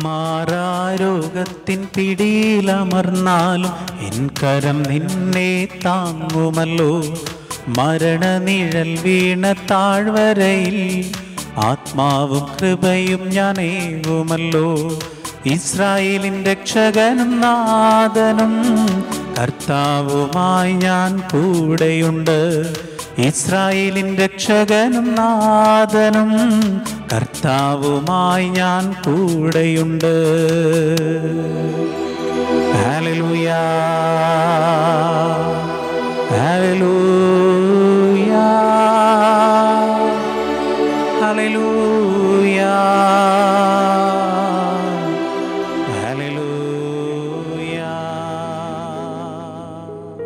മാറാരോഗത്തിൻ പിടിയിലമർന്നാലും N കരം നിന്നെ താങ്ങുമല്ലോ മരണനിഴൽ വീണ താഴ്വരയിൽ ആത്മാവും കൃപയും ഞാൻ ഏകുമല്ലോ ഇസ്രായേലിൻ രക്ഷകനും നാഥനും കർത്താവുമായി ഞാൻ കൂടെയുണ്ട് ഇസ്രായേലിൻ രക്ഷകനും നാഥനും കർത്താവുമായി ഞാൻ കൂടെയുണ്ട് ഹല്ലേലൂയാ ഹല്ലേലൂയാ ഹല്ലേലൂയാ ഹല്ലേലൂയാ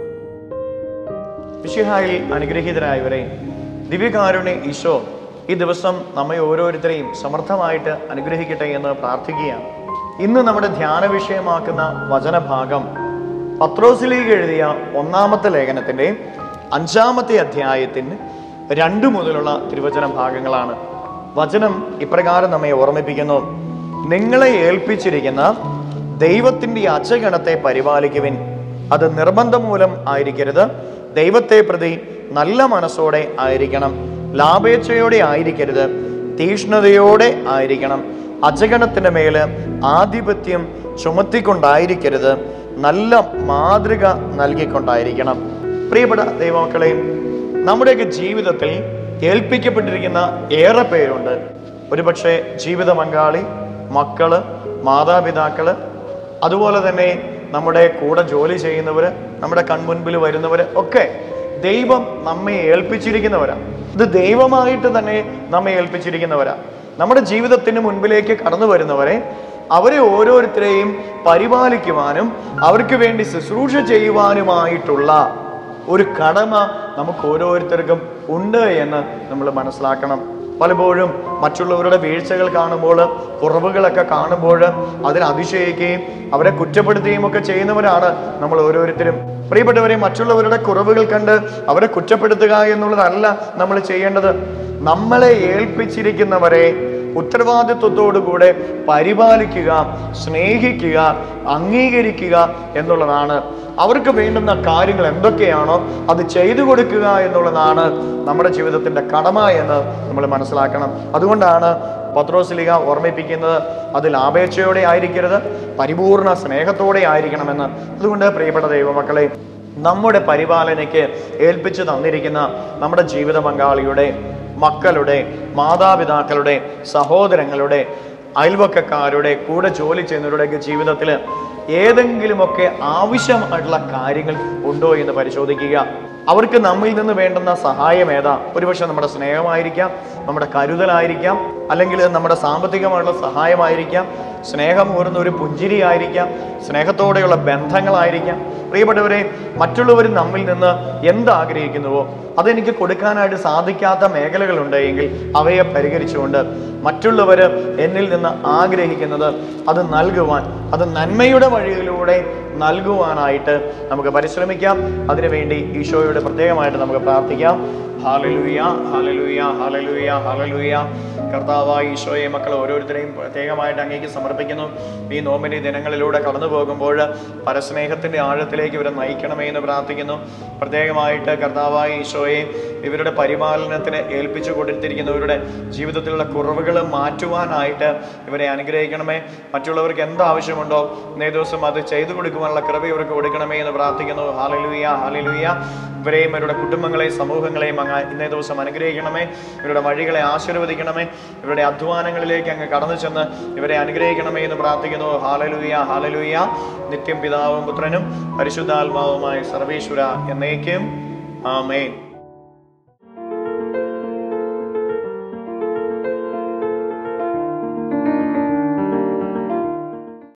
മിശിഹായിൽ അനുഗ്രഹീതരായവരെ ദിവ്യകാരുണ്യ ഈശോ ഈ ദിവസം നമ്മെ ഓരോരുത്തരെയും സമർത്ഥമായിട്ട് അനുഗ്രഹിക്കട്ടെ എന്ന് പ്രാർത്ഥിക്കുകയാണ് ഇന്ന് നമ്മുടെ ധ്യാന വിഷയമാക്കുന്ന വചനഭാഗം പത്രോസിലേക്ക് എഴുതിയ ഒന്നാമത്തെ ലേഖനത്തിന്റെ അഞ്ചാമത്തെ അധ്യായത്തിന് രണ്ടു മുതലുള്ള തിരുവചന ഭാഗങ്ങളാണ് വചനം ഇപ്രകാരം നമ്മെ ഓർമ്മിപ്പിക്കുന്നു നിങ്ങളെ ഏൽപ്പിച്ചിരിക്കുന്ന ദൈവത്തിന്റെ അജഗണത്തെ പരിപാലിക്കുവിൻ അത് നിർബന്ധം മൂലം ആയിരിക്കരുത് ദൈവത്തെ പ്രതി നല്ല മനസ്സോടെ ആയിരിക്കണം ലാഭേച്ഛയോടെ ആയിരിക്കരുത് തീഷ്ണതയോടെ ആയിരിക്കണം അജഗണത്തിന്റെ മേല് ആധിപത്യം ചുമത്തിക്കൊണ്ടായിരിക്കരുത് നല്ല മാതൃക നൽകിക്കൊണ്ടായിരിക്കണം പ്രിയപ്പെട്ട ദൈവമക്കളെ നമ്മുടെയൊക്കെ ജീവിതത്തിൽ ഏൽപ്പിക്കപ്പെട്ടിരിക്കുന്ന ഏറെ പേരുണ്ട് ഒരുപക്ഷെ ജീവിത പങ്കാളി മക്കള് മാതാപിതാക്കള് അതുപോലെ തന്നെ നമ്മുടെ കൂടെ ജോലി ചെയ്യുന്നവര് നമ്മുടെ കൺമുൻപിൽ വരുന്നവര് ഒക്കെ ദൈവം നമ്മെ ഏൽപ്പിച്ചിരിക്കുന്നവരാ ഇത് ദൈവമായിട്ട് തന്നെ നമ്മെ ഏൽപ്പിച്ചിരിക്കുന്നവരാ നമ്മുടെ ജീവിതത്തിന് മുൻപിലേക്ക് കടന്നു വരുന്നവരെ അവരെ ഓരോരുത്തരെയും പരിപാലിക്കുവാനും അവർക്ക് വേണ്ടി ശുശ്രൂഷ ചെയ്യുവാനുമായിട്ടുള്ള ഒരു കടമ നമുക്ക് ഓരോരുത്തർക്കും ഉണ്ട് എന്ന് നമ്മൾ മനസ്സിലാക്കണം പലപ്പോഴും മറ്റുള്ളവരുടെ വീഴ്ചകൾ കാണുമ്പോൾ കുറവുകളൊക്കെ കാണുമ്പോൾ അതിൽ അതിശയിക്കുകയും അവരെ കുറ്റപ്പെടുത്തുകയും ഒക്കെ ചെയ്യുന്നവരാണ് നമ്മൾ ഓരോരുത്തരും പ്രിയപ്പെട്ടവരെ മറ്റുള്ളവരുടെ കുറവുകൾ കണ്ട് അവരെ കുറ്റപ്പെടുത്തുക എന്നുള്ളതല്ല നമ്മൾ ചെയ്യേണ്ടത് നമ്മളെ ഏൽപ്പിച്ചിരിക്കുന്നവരെ ഉത്തരവാദിത്വത്തോടുകൂടെ പരിപാലിക്കുക സ്നേഹിക്കുക അംഗീകരിക്കുക എന്നുള്ളതാണ് അവർക്ക് വേണ്ടുന്ന കാര്യങ്ങൾ എന്തൊക്കെയാണോ അത് ചെയ്തു കൊടുക്കുക എന്നുള്ളതാണ് നമ്മുടെ ജീവിതത്തിന്റെ കടമ എന്ന് നമ്മൾ മനസ്സിലാക്കണം അതുകൊണ്ടാണ് പത്രോസ്ലിക ഓർമ്മിപ്പിക്കുന്നത് അത് ലാഭേച്ഛയോടെ ആയിരിക്കരുത് പരിപൂർണ സ്നേഹത്തോടെ ആയിരിക്കണമെന്ന് അതുകൊണ്ട് പ്രിയപ്പെട്ട ദൈവമക്കളെ നമ്മുടെ പരിപാലനയ്ക്ക് ഏൽപ്പിച്ചു തന്നിരിക്കുന്ന നമ്മുടെ ജീവിത പങ്കാളിയുടെ മക്കളുടെ മാതാപിതാക്കളുടെ സഹോദരങ്ങളുടെ അയൽവക്കക്കാരുടെ കൂടെ ജോലി ചെയ്യുന്നവരുടെയൊക്കെ ജീവിതത്തിൽ ഏതെങ്കിലുമൊക്കെ ആവശ്യമായിട്ടുള്ള കാര്യങ്ങൾ ഉണ്ടോ എന്ന് പരിശോധിക്കുക അവർക്ക് നമ്മിൽ നിന്ന് വേണ്ടുന്ന സഹായം ഏതാ ഒരുപക്ഷെ നമ്മുടെ സ്നേഹമായിരിക്കാം നമ്മുടെ കരുതലായിരിക്കാം അല്ലെങ്കിൽ നമ്മുടെ സാമ്പത്തികമായിട്ടുള്ള സഹായമായിരിക്കാം സ്നേഹം ഊർന്ന ഒരു പുഞ്ചിരി ആയിരിക്കാം സ്നേഹത്തോടെയുള്ള ബന്ധങ്ങളായിരിക്കാം പ്രിയപ്പെട്ടവരെ മറ്റുള്ളവർ നമ്മിൽ നിന്ന് എന്ത് ആഗ്രഹിക്കുന്നുവോ അതെനിക്ക് കൊടുക്കാനായിട്ട് സാധിക്കാത്ത മേഖലകളുണ്ട് എങ്കിൽ അവയെ പരിഹരിച്ചുകൊണ്ട് മറ്റുള്ളവർ എന്നിൽ നിന്ന് ആഗ്രഹിക്കുന്നത് അത് നൽകുവാൻ അത് നന്മയുടെ വഴിയിലൂടെ നൽകുവാനായിട്ട് നമുക്ക് പരിശ്രമിക്കാം അതിനുവേണ്ടി ഈശോയോട് പ്രത്യേകമായിട്ട് നമുക്ക് പ്രാർത്ഥിക്കാം ഹാലലുയ ഹാലലുയ ഹാലലുയ ഹാലലുയ കർത്താവായ ഈശോയെ മക്കൾ ഓരോരുത്തരെയും പ്രത്യേകമായിട്ട് അങ്ങേക്ക് സമർപ്പിക്കുന്നു ഈ നോമ്പിന്റെ ദിനങ്ങളിലൂടെ കടന്നു പോകുമ്പോൾ പരസ്നേഹത്തിന്റെ ആഴത്തിലേക്ക് ഇവരെ നയിക്കണമേ എന്ന് പ്രാർത്ഥിക്കുന്നു പ്രത്യേകമായിട്ട് കർത്താവായ ഈശോയെ ഇവരുടെ പരിപാലനത്തിന് ഏൽപ്പിച്ചു കൊടുത്തിരിക്കുന്നവരുടെ ജീവിതത്തിലുള്ള കുറവുകൾ മാറ്റുവാനായിട്ട് ഇവരെ അനുഗ്രഹിക്കണമേ മറ്റുള്ളവർക്ക് എന്ത് ആവശ്യമുണ്ടോ ഇന്നേ ദിവസം അത് ചെയ്തു കൊടുക്കുവാനുള്ള കൃപ ഇവർക്ക് കൊടുക്കണമേ എന്ന് പ്രാർത്ഥിക്കുന്നു ഹാലലുയ ഹാലലുയ ഇവരെയും ഇവരുടെ കുടുംബങ്ങളെയും സമൂഹങ്ങളെയും അങ്ങ് ഇന്നേ ദിവസം അനുഗ്രഹിക്കണമേ ഇവരുടെ വഴികളെ ആശീർവദിക്കണമേ ഇവരുടെ അധ്വാനങ്ങളിലേക്ക് അങ്ങ് കടന്നു ചെന്ന് ഇവരെ അനുഗ്രഹിക്കണമേ എന്ന് പ്രാർത്ഥിക്കുന്നു ഹാലലുയ ഹാലലുയ നിത്യം പിതാവും പുത്രനും പരിശുദ്ധാത്മാവുമായ സർവേശ്വര എന്നേക്കും ആമേൻ